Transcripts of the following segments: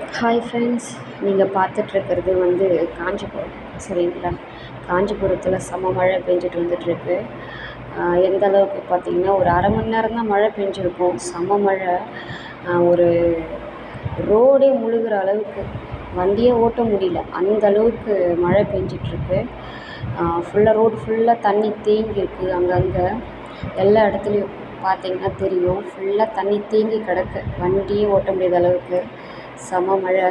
hi friends நீங்கள் பார்த்துட்ருக்கிறது வந்து காஞ்சிபுரம் சரிங்களா காஞ்சிபுரத்தில் செம்ம மழை பெஞ்சிட்டு வந்துட்டுருக்கு எந்த அளவுக்கு பார்த்தீங்கன்னா ஒரு அரை மணி நேரம் தான் மழை பெஞ்சிருக்கும் செம்ம மழை ஒரு ரோடே முழுகிற அளவுக்கு வண்டியே ஓட்ட முடியல அந்த அளவுக்கு மழை பெஞ்சிட்ருக்கு ஃபுல்லாக ரோடு ஃபுல்லாக தண்ணி தேங்கியிருக்கு அங்கங்கே எல்லா இடத்துலையும் பார்த்தீங்கன்னா தெரியும் ஃபுல்லாக தண்ணி தேங்கி கிடக்கு வண்டியே ஓட்ட முடியாத அளவுக்கு செம மழை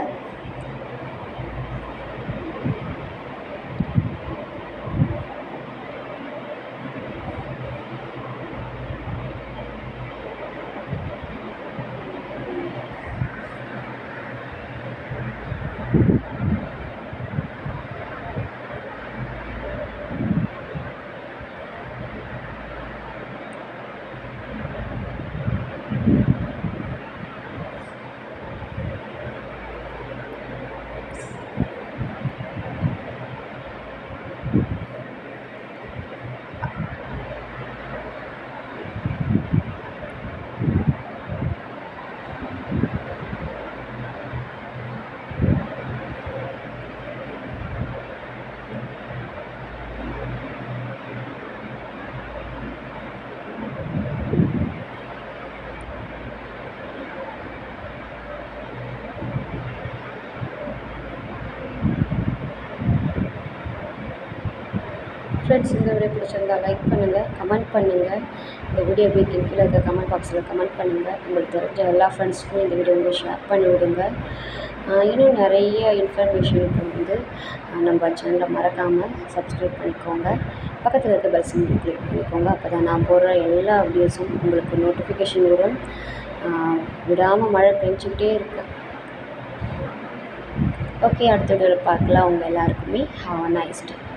ஃப்ரெண்ட்ஸ் இந்த வீடியோ பிடிச்சிருந்தா லைக் பண்ணுங்கள் கமெண்ட் பண்ணுங்கள் இந்த வீடியோ வீட்டின் கீழே இருக்க கமெண்ட் பாக்ஸில் கமெண்ட் பண்ணுங்கள் உங்களுக்கு தெரிஞ்ச எல்லா ஃப்ரெண்ட்ஸ்க்கும் இந்த வீடியோ வந்து ஷேர் பண்ணி விடுங்க இன்னும் நிறைய இன்ஃபர்மேஷனுக்கு வந்து நம்ம சேனலை மறக்காமல் சப்ஸ்கிரைப் பண்ணிக்கோங்க பக்கத்தில் இருக்க பெல் சிம்பிள் கிளிக் பண்ணிக்கோங்க அப்போ தான் நான் போடுற எல்லா வீடியோஸும் உங்களுக்கு நோட்டிஃபிகேஷன் வரும் விடாமல் மழை பெஞ்சிக்கிட்டே இருக்கு ஓகே அடுத்த வீடியோவில் பார்க்கலாம் உங்கள் எல்லாருக்குமே ஹாவ் அ நைஸ் டே